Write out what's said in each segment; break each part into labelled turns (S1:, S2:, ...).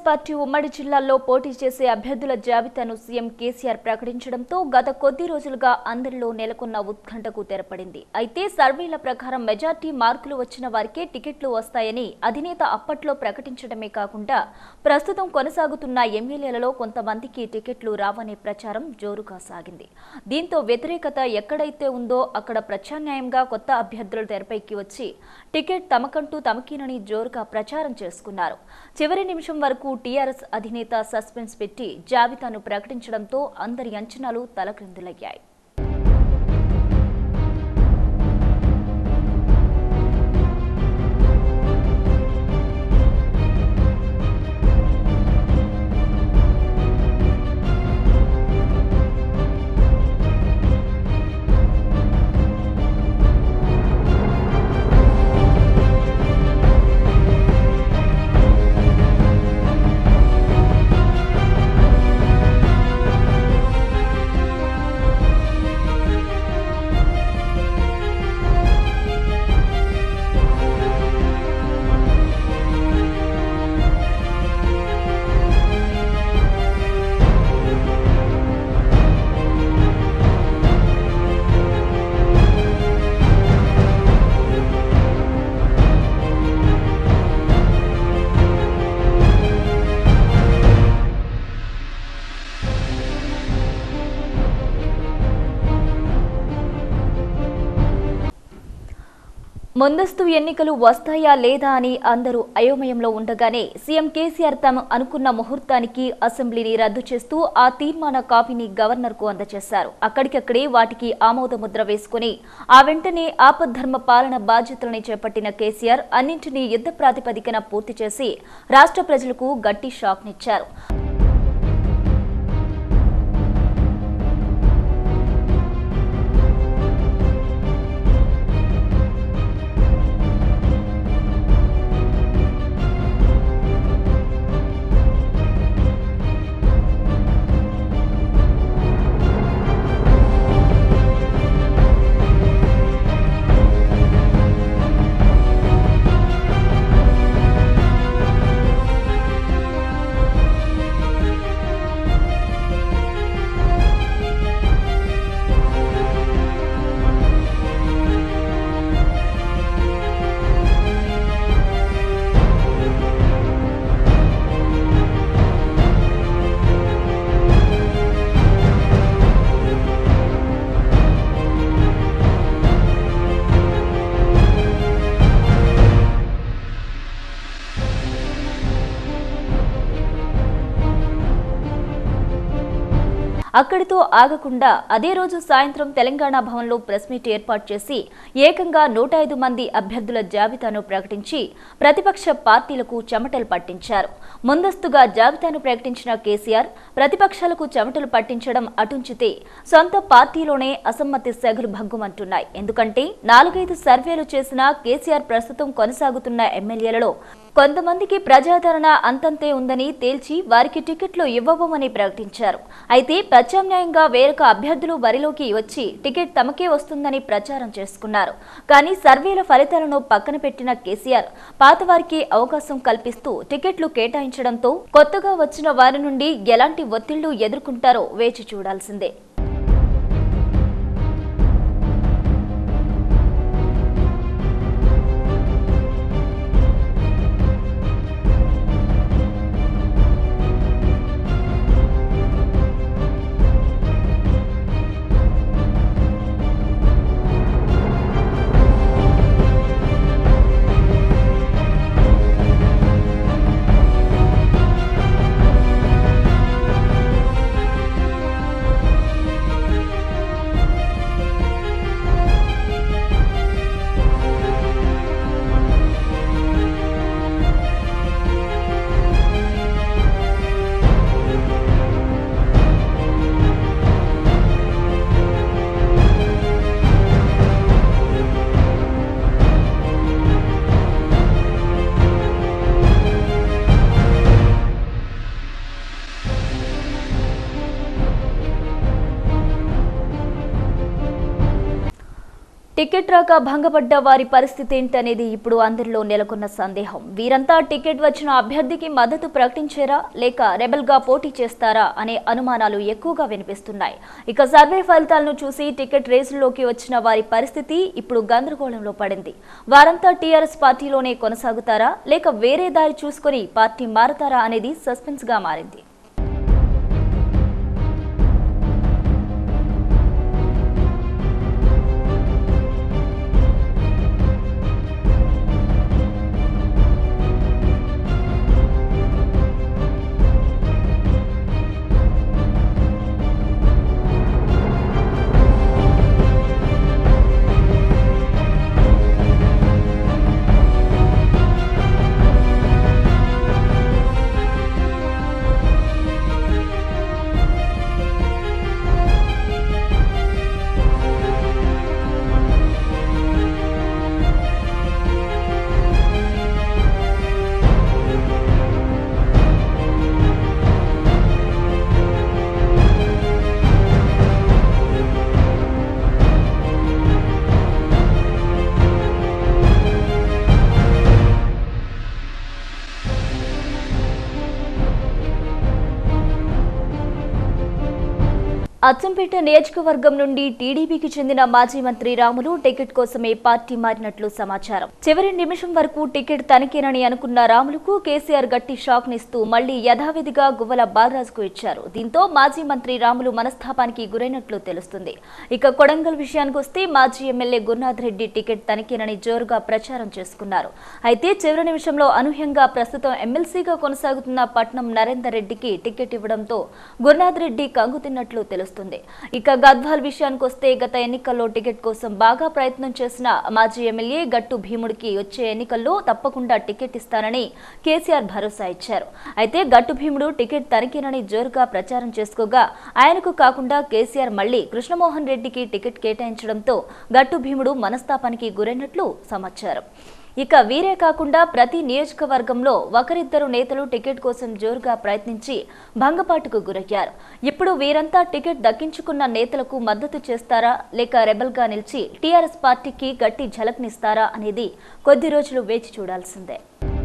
S1: party ఉమ్మడి జిల్లాల్లో పోటీ చేసే అభ్యర్థుల జాబితాను సీఎం కేసీఆర్ ప్రకటించడంతో గత కొద్ది రోజులుగా అందరిలో నెలకొన్న ఉత్కంఠకు తెరపడింది అయితే సర్వేల ప్రకారం మెజార్టీ మార్కులు వచ్చిన వారికే టికెట్లు వస్తాయని అధినేత అప్పట్లో ప్రకటించడమే కాకుండా ప్రస్తుతం కొనసాగుతున్న ఎమ్మెల్యేలలో కొంతమందికి టికెట్లు రావనే ప్రచారం జోరుగా సాగింది దీంతో వ్యతిరేకత ఎక్కడైతే ఉందో అక్కడ ప్రత్యామ్నాయంగా కొత్త అభ్యర్థులు తెరపైకి వచ్చి టికెట్ తమకంటూ తమకినని జోరుగా ప్రచారం చేసుకున్నారు చివరి నిమిషం వరకు టీఆర్ఎస్ అధినేత సస్పెన్స్ పెట్టి జాబితాను ప్రకటించడంతో అందరి అంచనాలు తలక్రిందులయ్యాయి ముందస్తు ఎన్నికలు వస్తాయా లేదా అని అందరూ అయోమయంలో ఉండగానే సీఎం కేసీఆర్ తాము అనుకున్న ముహూర్తానికి అసెంబ్లీని రద్దు చేస్తూ ఆ తీర్మాన కాపీని గవర్నర్కు అందజేశారు అక్కడికక్కడే వాటికి ఆమోద ముద్ర వేసుకుని ఆ వెంటనే ఆపద్ధర్మ పాలన బాధ్యతలని చేపట్టిన కేసీఆర్ అన్నింటినీ యుద్ధ ప్రాతిపదికన పూర్తి చేసి రాష్ట్ర ప్రజలకు గట్టి షాక్నిచ్చారు అక్కడితో ఆగకుండా అదే రోజు సాయంత్రం తెలంగాణ భవన్లో ప్రెస్ మీట్ ఏర్పాటు చేసి ఏకంగా నూట ఐదు మంది అభ్యర్థుల జాబితాను ప్రకటించి ప్రతిపక్ష పార్టీలకు చెమటలు పట్టించారు ముందస్తుగా జాబితాను ప్రకటించిన కేసీఆర్ ప్రతిపక్షాలకు చెమటలు పట్టించడం అటుంచితే సొంత పార్టీలోనే అసమ్మతి సెగలు భగ్గుమంటున్నాయి ఎందుకంటే నాలుగైదు సర్వేలు చేసిన కేసీఆర్ ప్రస్తుతం కొనసాగుతున్న ఎమ్మెల్యేలలో కొంతమందికి ప్రజాదరణ అంతంతే ఉందని తేల్చి వారికి టికెట్లు ఇవ్వబోమని ప్రకటించారు అయితే ప్రత్యామ్నాయంగా వేరొక అభ్యర్థులు బరిలోకి వచ్చి టికెట్ తమకే వస్తుందని ప్రచారం చేసుకున్నారు కానీ సర్వేల ఫలితాలను పక్కన పెట్టిన కేసీఆర్ పాతవారికి అవకాశం కల్పిస్తూ టికెట్లు కేటాయించడంతో కొత్తగా వచ్చిన వారి నుండి ఎలాంటి ఒత్తిళ్లు ఎదుర్కొంటారో వేచి చూడాల్సిందే టికెట్ రాక భంగపడ్డ వారి పరిస్థితి ఏంటనేది ఇప్పుడు అందరిలో నెలకొన్న సందేహం వీరంతా టికెట్ వచ్చిన అభ్యర్థికి మద్దతు ప్రకటించారా లేక రెబల్ గా పోటీ చేస్తారా అనే అనుమానాలు ఎక్కువగా వినిపిస్తున్నాయి ఇక సర్వే ఫలితాలను చూసి టికెట్ రేసుల్లోకి వచ్చిన వారి పరిస్థితి ఇప్పుడు గందరగోళంలో పడింది వారంతా టీఆర్ఎస్ పార్టీలోనే కొనసాగుతారా లేక వేరే దారి చూసుకొని పార్టీ మారతారా అనేది సస్పెన్స్ గా మారింది అచ్చంపేట నియోజకవర్గం నుండి టీడీపీకి చెందిన మాజీ మంత్రి రాములు టికెట్ కోసమే పార్టీ మారినట్లు సమాచారం చివరి నిమిషం వరకు టికెట్ తనకేనని అనుకున్న రాములకు కేసీఆర్ గట్టి షాక్ నిస్తూ మళ్లీ యథావిధిగా గువ్వల బాలరాజుకు ఇచ్చారు దీంతో మాజీ మంత్రి రాములు మనస్తాపానికి గురైనట్లు తెలుస్తుంది ఇక కొడంగల్ విషయానికి వస్తే మాజీ ఎమ్మెల్యే గురునాథ్ రెడ్డి టికెట్ తనకేనని జోరుగా ప్రచారం చేసుకున్నారు అయితే చివరి నిమిషంలో అనూహ్యంగా ప్రస్తుతం ఎమ్మెల్సీగా కొనసాగుతున్న పట్నం నరేందర్ రెడ్డికి టికెట్ ఇవ్వడంతో గురునాథ్ రెడ్డి కంగుతిన్నట్లు తెలుస్తుంది ఇక గద్వాల్ విషయానికి వస్తే గత ఎన్నికల్లో టికెట్ కోసం బాగా ప్రయత్నం చేసిన మాజీ ఎమ్మెల్యే గట్టు భీముడికి వచ్చే ఎన్నికల్లో తప్పకుండా టికెట్ ఇస్తానని కేసీఆర్ భరోసా ఇచ్చారు అయితే గట్టు భీముడు టికెట్ తనకేనని జోరుగా ప్రచారం చేసుకోగా ఆయనకు కాకుండా కేసీఆర్ మళ్లీ కృష్ణమోహన్ రెడ్డికి టికెట్ కేటాయించడంతో గట్టు భీముడు మనస్తాపానికి గురైనట్లు సమాచారం ఇక వీరే కాకుండా ప్రతి నియోజకవర్గంలో ఒకరిద్దరు నేతలు టికెట్ కోసం జోరుగా ప్రయత్నించి భంగపాటుకు గురయ్యారు ఇప్పుడు వీరంతా టికెట్ దక్కించుకున్న నేతలకు మద్దతు చేస్తారా లేక రెబల్గా నిలిచి టీఆర్ఎస్ పార్టీకి గట్టి ఝలక్నిస్తారా అనేది కొద్ది రోజులు వేచి చూడాల్సిందే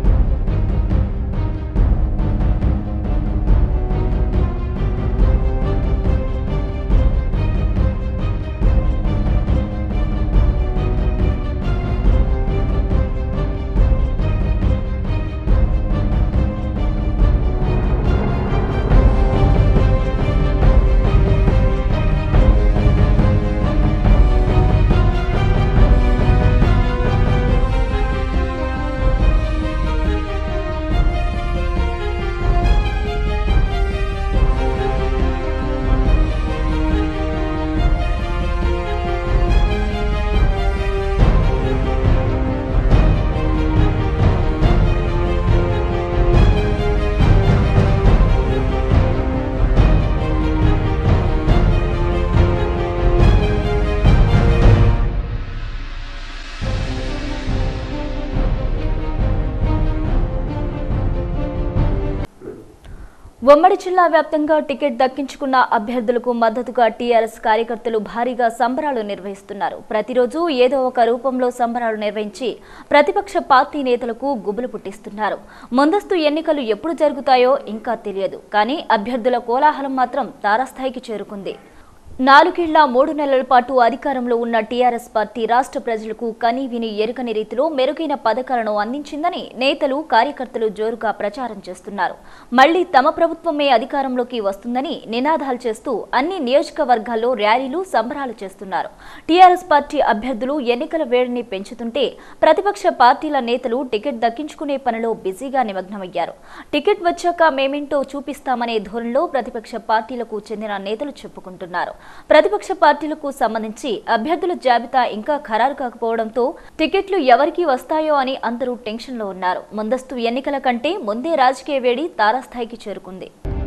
S1: ఉమ్మడి జిల్లా వ్యాప్తంగా టికెట్ దక్కించుకున్న అభ్యర్థులకు మద్దతుగా టీఆర్ఎస్ కార్యకర్తలు భారీగా సంబరాలు నిర్వహిస్తున్నారు ప్రతిరోజు ఏదో ఒక రూపంలో సంబరాలు నిర్వహించి ప్రతిపక్ష పార్టీ నేతలకు గుబులు పుట్టిస్తున్నారు ముందస్తు ఎన్నికలు ఎప్పుడు జరుగుతాయో ఇంకా తెలియదు కానీ అభ్యర్థుల కోలాహలం మాత్రం తారాస్థాయికి చేరుకుంది నాలుగేళ్ల మూడు నెలల పాటు అధికారంలో ఉన్న టీఆర్ఎస్ పార్టీ రాష్ట్ర ప్రజలకు కని విని ఎరుకని రీతిలో మెరుగైన పథకాలను అందించిందని నేతలు కార్యకర్తలు జోరుగా ప్రచారం చేస్తున్నారు మళ్లీ తమ ప్రభుత్వమే అధికారంలోకి వస్తుందని నినాదాలు చేస్తూ అన్ని నియోజకవర్గాల్లో ర్యాలీలు సంబరాలు చేస్తున్నారు టీఆర్ఎస్ పార్టీ అభ్యర్థులు ఎన్నికల వేడిని పెంచుతుంటే ప్రతిపక్ష పార్టీల నేతలు టికెట్ దక్కించుకునే పనిలో బిజీగా నిమగ్నమయ్యారు టికెట్ వచ్చాక మేమేంటో చూపిస్తామనే ధోరణిలో ప్రతిపక్ష పార్టీలకు చెందిన నేతలు చెప్పుకుంటున్నారు ప్రతిపక్ష పార్టీలకు సంబంధించి అభ్యర్థుల జాబితా ఇంకా ఖరారు కాకపోవడంతో టికెట్లు ఎవరికి వస్తాయో అని అందరూ టెన్షన్లో ఉన్నారు ముందస్తు ఎన్నికల కంటే ముందే రాజకీయ వేడి తారాస్థాయికి చేరుకుంది